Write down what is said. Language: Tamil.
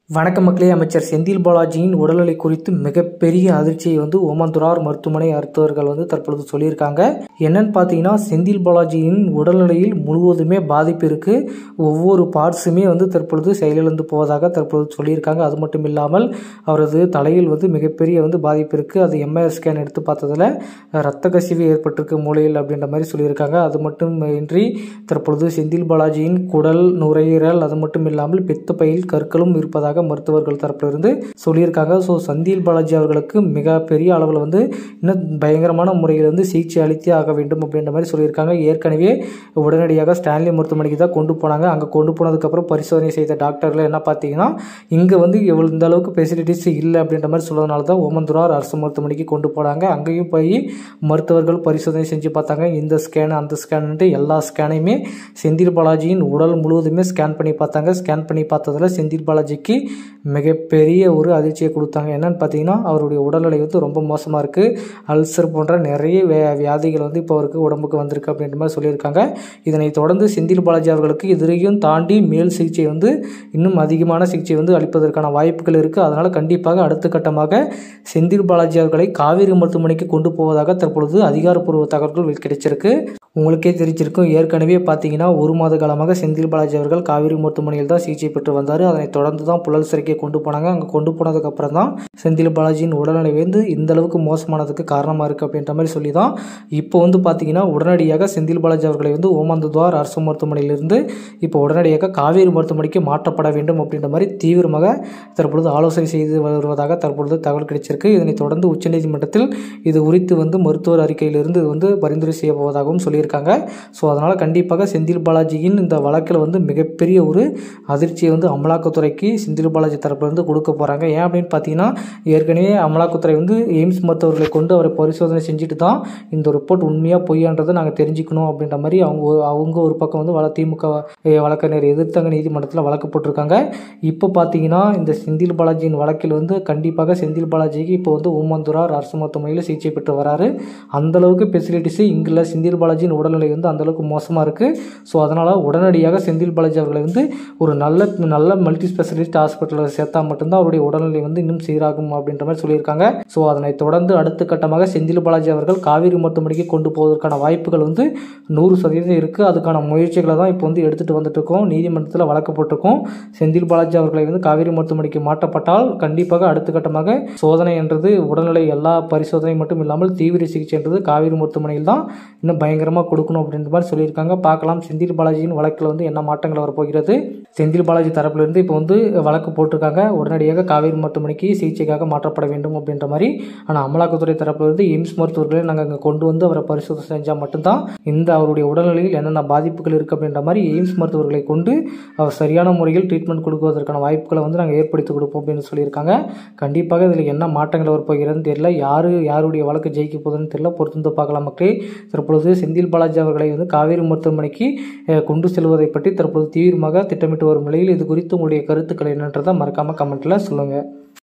வணக்கம் மக்களே அமைச்சர் செந்தில் பாலாஜியின் உடல்நிலை குறித்து மிகப்பெரிய அதிர்ச்சியை வந்து ஓமந்துரார் மருத்துவமனை மருத்துவர்கள் வந்து தற்பொழுது சொல்லியிருக்காங்க என்னன்னு பார்த்தீங்கன்னா செந்தில் பாலாஜியின் உடல்நிலையில் முழுவதுமே பாதிப்பு இருக்கு ஒவ்வொரு பார்ட்ஸுமே வந்து தற்பொழுது செயலிழந்து போவதாக தற்பொழுது சொல்லியிருக்காங்க அது மட்டும் இல்லாமல் அவரது தலையில் வந்து மிகப்பெரிய வந்து பாதிப்பு இருக்கு அது எம்ஆர் ஸ்கேன் எடுத்து பார்த்ததுல ரத்த கசிவு ஏற்பட்டிருக்கு மூளையில் அப்படின்ற மாதிரி சொல்லியிருக்காங்க அது மட்டும் இன்றி தற்பொழுது செந்தில் பாலாஜியின் குடல் நுரையீரல் அது மட்டும் இல்லாமல் பித்தப்பையில் கற்களும் இருப்பதாக மருத்துவர்கள் தரப்பிலிருந்து சொல்லியிருக்காங்க ஸோ செந்தில் பாலாஜி அவர்களுக்கு மிக பெரிய அளவில் வந்து இன்னும் பயங்கரமான முறையில் வந்து சிகிச்சை அளித்தே ஆக வேண்டும் அப்படின்ற மாதிரி சொல்லியிருக்காங்க ஏற்கனவே உடனடியாக ஸ்டான்லி மருத்துவமனைக்கு தான் கொண்டு போனாங்க அங்கே கொண்டு போனதுக்கப்புறம் பரிசோதனை செய்த டாக்டர்கள் என்ன பார்த்தீங்கன்னா இங்கே வந்து எவ்வளோ இந்த அளவுக்கு ஃபெசிலிட்டிஸ் இல்லை அப்படின்ற மாதிரி சொல்றதுனால தான் ஓமந்துரார் அரசு மருத்துவமனைக்கு கொண்டு போனாங்க அங்கேயும் போய் மருத்துவர்கள் பரிசோதனை செஞ்சு பார்த்தாங்க இந்த ஸ்கேன் அந்த ஸ்கேன்ட்டு எல்லா ஸ்கேனையுமே செந்தில் பாலாஜியின் உடல் முழுவதுமே ஸ்கேன் பண்ணி பார்த்தாங்க ஸ்கேன் பண்ணி பார்த்ததுல செந்தில் பாலாஜிக்கு மிகப்பெரிய ஒரு அதிர்ச்சியை கொடுத்தாங்க என்னன்னு பார்த்தீங்கன்னா அவருடைய உடல்நிலை வந்து ரொம்ப மோசமாக இருக்குது அல்சர் போன்ற நிறைய வே வியாதிகள் வந்து இப்போ அவருக்கு உடம்புக்கு வந்திருக்கு அப்படின்ற மாதிரி சொல்லியிருக்காங்க இதனை தொடர்ந்து செந்தில் பாலாஜி அவர்களுக்கு இதையும் தாண்டி மேல் சிகிச்சை வந்து இன்னும் அதிகமான சிகிச்சை வந்து அளிப்பதற்கான வாய்ப்புகள் இருக்குது அதனால் கண்டிப்பாக அடுத்த கட்டமாக செந்தில் பாலாஜி அவர்களை காவேரி மருத்துவமனைக்கு கொண்டு போவதாக தற்பொழுது அதிகாரப்பூர்வ தகவல்கள் கிடைச்சிருக்கு உங்களுக்கே தெரிஞ்சிருக்கும் ஏற்கனவே பார்த்தீங்கன்னா ஒரு மாத காலமாக செந்தில் பாலாஜி அவர்கள் காவேரி மருத்துவமனையில் தான் சிகிச்சை பெற்று வந்தார் அதனை தொடர்ந்து தான் புழல் சிறைக்கு கொண்டு போனாங்க அங்கே கொண்டு போனதுக்கப்புறம் தான் செந்தில் பாலாஜியின் உடல்நிலை வந்து இந்த அளவுக்கு மோசமானதுக்கு காரணமாக இருக்குது அப்படின்ற மாதிரி சொல்லி தான் இப்போ வந்து பார்த்தீங்கன்னா உடனடியாக செந்தில் பாலாஜி அவர்களை வந்து ஓமந்ததுவார் அரசு மருத்துவமனையிலிருந்து இப்போ உடனடியாக காவேரி மருத்துவமனைக்கு மாற்றப்பட வேண்டும் அப்படின்ற மாதிரி தீவிரமாக தற்பொழுது ஆலோசனை செய்து வருவதாக தற்பொழுது தகவல் கிடைச்சிருக்கு இதனைத் தொடர்ந்து உச்சநீதிமன்றத்தில் இது குறித்து வந்து மருத்துவர் அறிக்கையிலிருந்து இது வந்து பரிந்துரை செய்ய போவதாகவும் சொல்லியிருக்காங்க ஸோ அதனால் கண்டிப்பாக செந்தில் பாலாஜியின் இந்த வழக்கில் வந்து மிகப்பெரிய ஒரு அதிர்ச்சியை வந்து அமலாக்கத்துறைக்கு செந்தில் பாலாஜி தரப்பிலிருந்து கொடுக்க போகிறாங்க ஏன் அப்படின்னு பார்த்தீங்கன்னா ஏற்கனவே அமலாக்கத்துறை வந்து எய்ம்ஸ் மருத்துவர்களை கொண்டு அவரை பரிசோதனை செஞ்சுட்டு தான் இந்த ரிப்போர்ட் உண்மையாக பொய்யான்றதை நாங்கள் தெரிஞ்சுக்கணும் அப்படின்ற மாதிரி அவங்க அவங்க ஒரு பக்கம் வந்து வள திமுக வழக்கறிஞர் எதிர்த்தாங்க நீதிமன்றத்தில் வழக்கு போட்டிருக்காங்க இப்போ பார்த்தீங்கன்னா இந்த செந்தில் பாலாஜியின் வழக்கில் வந்து கண்டிப்பாக செந்தில் பாலாஜிக்கு இப்போ வந்து ஓமந்துரார் அரசு மருத்துவமனையில் சிகிச்சை பெற்று வராரு அந்தளவுக்கு ஃபெசிலிட்டிஸு இங்கில் செந்தில் பாலாஜியின் உடல்நிலை வந்து அந்தளவுக்கு மோசமாக இருக்குது ஸோ அதனால் உடனடியாக செந்தில் பாலாஜி அவர்களை வந்து ஒரு நல்ல நல்ல மல்டி ஸ்பெஷலிஸ்ட் ஹாஸ்பிட்டலில் சேர்த்தா மட்டும்தான் அவருடைய உடல்நிலை வந்து இன்னும் சீராகும் அப்படின்ற மாதிரி சொல்லியிருக்காங்க ஸோ அதனை தொடர்ந்து அடுத்த கட்டமாக செந்தில் பாலாஜி அவர்கள் காவேரி மருத்துவமனைக்கு கொண்டு போவதற்கான வாய்ப்புகள் வந்து நூறு சதவீதம் இருக்குது அதுக்கான முயற்சிகளை தான் இப்போ வந்து எடுத்துகிட்டு வந்துட்டு இருக்கோம் நீதிமன்றத்தில் வழக்கு போட்டிருக்கோம் செந்தில் பாலாஜி அவர்களை வந்து காவேரி மருத்துவமனைக்கு மாற்றப்பட்டால் கண்டிப்பாக அடுத்த கட்டமாக சோதனை என்றது உடல்நிலை எல்லா பரிசோதனை மட்டும் இல்லாமல் தீவிர சிகிச்சை என்றது காவேரி மருத்துவமனையில் தான் இன்னும் பயங்கரமாக கொடுக்கணும் அப்படின்ற மாதிரி சொல்லியிருக்காங்க பார்க்கலாம் செந்தில் பாலாஜியின் வழக்கில் வந்து என்ன மாற்றங்கள் வரப்போகிறது செந்தில் பாலாஜி தரப்பிலிருந்து இப்போ வந்து வழக்கு போட்டிருக்காங்க உடனடியாக காவேரி மருத்துவமனைக்கு சிகிச்சைக்காக மாற்றப்பட வேண்டும் அப்படின்ற மாதிரி ஆனால் அமலாக்கத்துறை தரப்பிலிருந்து எய்ம்ஸ் மருத்துவர்களை நாங்கள் அங்கே கொண்டு வந்து அவரை பரிசோதனை செஞ்சால் மட்டும்தான் இந்த அவருடைய உடல்நிலையில் என்னென்ன பாதிப்புகள் இருக்குது அப்படின்ற மாதிரி எய்ம்ஸ் மருத்துவர்களை கொண்டு அவர் சரியான முறையில் ட்ரீட்மெண்ட் கொடுக்குவதற்கான வாய்ப்புகளை வந்து நாங்கள் ஏற்படுத்தி கொடுப்போம் அப்படின்னு சொல்லியிருக்காங்க கண்டிப்பாக இதில் என்ன மாற்றங்கள் வரப்போகிறதுன்னு தெரியல யார் யாருடைய வழக்கு ஜெயிக்க போகுதுன்னு தெரியல பொறுத்து பார்க்கலாம் மக்களே தற்பொழுது செந்தில் பாலாஜி அவர்களை வந்து காவேரி மருத்துவமனைக்கு கொண்டு செல்வதை பற்றி தற்போது தீவிரமாக திட்டமிட்டு வரும் நிலையில் இது குறித்து உங்களுடைய கருத்துக்கள் என்னன்றதை மறக்காமல் கமெண்ட்டில் சொல்லுங்கள்